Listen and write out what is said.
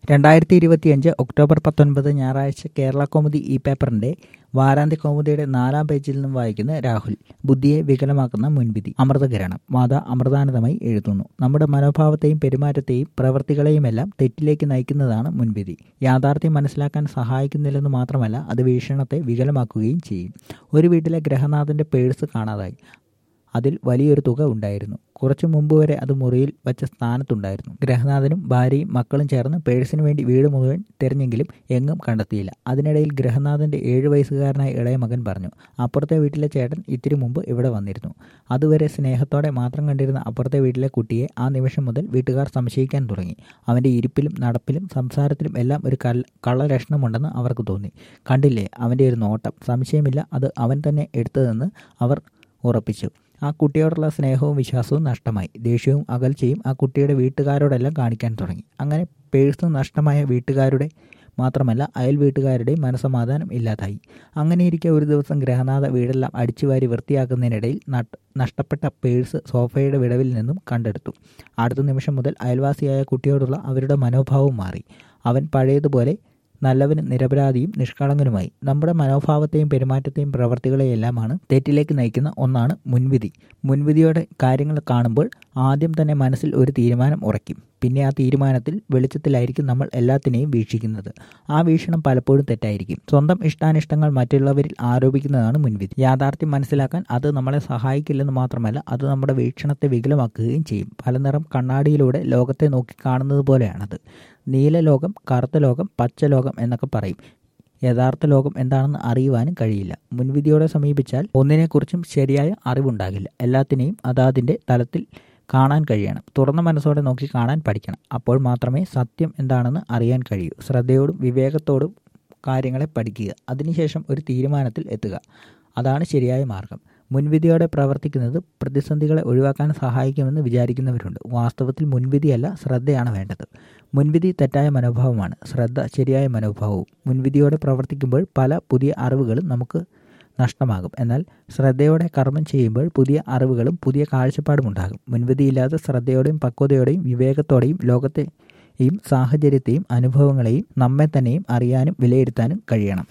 രണ്ടായിരത്തി ഇരുപത്തിയഞ്ച് ഒക്ടോബർ പത്തൊൻപത് ഞായറാഴ്ച കേരള കൗമുദി ഈ പേപ്പറിന്റെ വാരാന്ത്യ കൗമുദിയുടെ നാലാം പേജിൽ നിന്നും വായിക്കുന്ന രാഹുൽ ബുദ്ധിയെ വികലമാക്കുന്ന മുൻവിധി അമൃതകിരണം മാത അമൃതാനന്ദമായി എഴുതുന്നു നമ്മുടെ മനോഭാവത്തെയും പെരുമാറ്റത്തെയും പ്രവൃത്തികളെയുമെല്ലാം തെറ്റിലേക്ക് നയിക്കുന്നതാണ് മുൻവിധി യാഥാർത്ഥ്യം മനസ്സിലാക്കാൻ സഹായിക്കുന്നില്ലെന്ന് മാത്രമല്ല അത് വീക്ഷണത്തെ വികലമാക്കുകയും ചെയ്യും ഒരു വീട്ടിലെ ഗ്രഹനാഥന്റെ പേഴ്സ് കാണാതായി അതിൽ വലിയൊരു തുക ഉണ്ടായിരുന്നു കുറച്ചു മുമ്പ് വരെ അത് മുറിയിൽ വച്ച സ്ഥാനത്തുണ്ടായിരുന്നു ഗ്രഹനാഥനും ഭാര്യയും മക്കളും ചേർന്ന് പേഴ്സിന് വേണ്ടി വീട് മുഴുവൻ തിരഞ്ഞെങ്കിലും എങ്ങും കണ്ടെത്തിയില്ല അതിനിടയിൽ ഗ്രഹനാഥന്റെ ഏഴു വയസ്സുകാരനായ ഇളയ മകൻ പറഞ്ഞു അപ്പുറത്തെ വീട്ടിലെ ചേട്ടൻ ഇത്തിരി മുമ്പ് ഇവിടെ വന്നിരുന്നു അതുവരെ സ്നേഹത്തോടെ മാത്രം കണ്ടിരുന്ന അപ്പുറത്തെ വീട്ടിലെ കുട്ടിയെ ആ നിമിഷം മുതൽ വീട്ടുകാർ സംശയിക്കാൻ തുടങ്ങി അവന്റെ ഇരിപ്പിലും നടപ്പിലും സംസാരത്തിലും എല്ലാം ഒരു കള്ള കള്ളലക്ഷണമുണ്ടെന്ന് അവർക്ക് തോന്നി കണ്ടില്ലേ അവന്റെ ഒരു നോട്ടം സംശയമില്ല അത് അവൻ തന്നെ എടുത്തതെന്ന് അവർ ഉറപ്പിച്ചു ആ കുട്ടിയോടുള്ള സ്നേഹവും വിശ്വാസവും നഷ്ടമായി ദേഷ്യവും അകൽച്ചയും ആ കുട്ടിയുടെ വീട്ടുകാരോടെല്ലാം കാണിക്കാൻ തുടങ്ങി അങ്ങനെ പേഴ്സ് നഷ്ടമായ വീട്ടുകാരുടെ മാത്രമല്ല അയൽ വീട്ടുകാരുടെയും മനസമാധാനം ഇല്ലാതായി അങ്ങനെയിരിക്കെ ഒരു ദിവസം ഗ്രഹനാഥ വീടെല്ലാം അടിച്ചുവാരി വൃത്തിയാക്കുന്നതിനിടയിൽ നഷ്ടപ്പെട്ട പേഴ്സ് സോഫയുടെ വിടവിൽ നിന്നും കണ്ടെടുത്തു അടുത്ത നിമിഷം മുതൽ അയൽവാസിയായ കുട്ടിയോടുള്ള അവരുടെ മനോഭാവം മാറി അവൻ പഴയതുപോലെ നല്ലവനും നിരപരാധിയും നിഷ്കളങ്കനുമായി നമ്മുടെ മനോഭാവത്തെയും പെരുമാറ്റത്തെയും പ്രവർത്തികളെയെല്ലാമാണ് തെറ്റിലേക്ക് നയിക്കുന്ന ഒന്നാണ് മുൻവിധി മുൻവിധിയോടെ കാര്യങ്ങൾ കാണുമ്പോൾ ആദ്യം തന്നെ മനസ്സിൽ ഒരു തീരുമാനം ഉറയ്ക്കും പിന്നെ ആ തീരുമാനത്തിൽ വെളിച്ചത്തിലായിരിക്കും നമ്മൾ എല്ലാത്തിനെയും വീക്ഷിക്കുന്നത് ആ വീക്ഷണം പലപ്പോഴും തെറ്റായിരിക്കും സ്വന്തം ഇഷ്ടാനിഷ്ടങ്ങൾ മറ്റുള്ളവരിൽ ആരോപിക്കുന്നതാണ് മുൻവിധി യാഥാർത്ഥ്യം മനസ്സിലാക്കാൻ അത് നമ്മളെ സഹായിക്കില്ലെന്ന് മാത്രമല്ല അത് നമ്മുടെ വീക്ഷണത്തെ വികലമാക്കുകയും ചെയ്യും പലനിറം കണ്ണാടിയിലൂടെ ലോകത്തെ നോക്കി കാണുന്നത് പോലെയാണത് നീല ലോകം കറുത്ത ലോകം പച്ച ലോകം എന്നൊക്കെ പറയും യഥാർത്ഥ ലോകം എന്താണെന്ന് അറിയുവാനും കഴിയില്ല മുൻവിധിയോടെ സമീപിച്ചാൽ ഒന്നിനെക്കുറിച്ചും ശരിയായ അറിവുണ്ടാകില്ല എല്ലാത്തിനെയും അതാതിൻ്റെ തലത്തിൽ കാണാൻ കഴിയണം തുറന്ന മനസ്സോടെ നോക്കി കാണാൻ പഠിക്കണം അപ്പോൾ മാത്രമേ സത്യം എന്താണെന്ന് അറിയാൻ കഴിയൂ ശ്രദ്ധയോടും വിവേകത്തോടും കാര്യങ്ങളെ പഠിക്കുക അതിനുശേഷം ഒരു തീരുമാനത്തിൽ എത്തുക അതാണ് ശരിയായ മാർഗം മുൻവിധിയോടെ പ്രവർത്തിക്കുന്നത് പ്രതിസന്ധികളെ ഒഴിവാക്കാൻ സഹായിക്കുമെന്ന് വിചാരിക്കുന്നവരുണ്ട് വാസ്തവത്തിൽ മുൻവിധിയല്ല ശ്രദ്ധയാണ് വേണ്ടത് മുൻവിധി തെറ്റായ മനോഭാവമാണ് ശ്രദ്ധ ശരിയായ മനോഭാവവും മുൻവിധിയോടെ പ്രവർത്തിക്കുമ്പോൾ പല പുതിയ അറിവുകളും നമുക്ക് നഷ്ടമാകും എന്നാൽ ശ്രദ്ധയോടെ കർമ്മം ചെയ്യുമ്പോൾ പുതിയ അറിവുകളും പുതിയ കാഴ്ചപ്പാടും ഉണ്ടാകും മുൻവിധിയില്ലാതെ ശ്രദ്ധയോടെയും പക്വതയോടെയും വിവേകത്തോടെയും ലോകത്തെയും സാഹചര്യത്തെയും അനുഭവങ്ങളെയും നമ്മെ തന്നെയും അറിയാനും വിലയിരുത്താനും കഴിയണം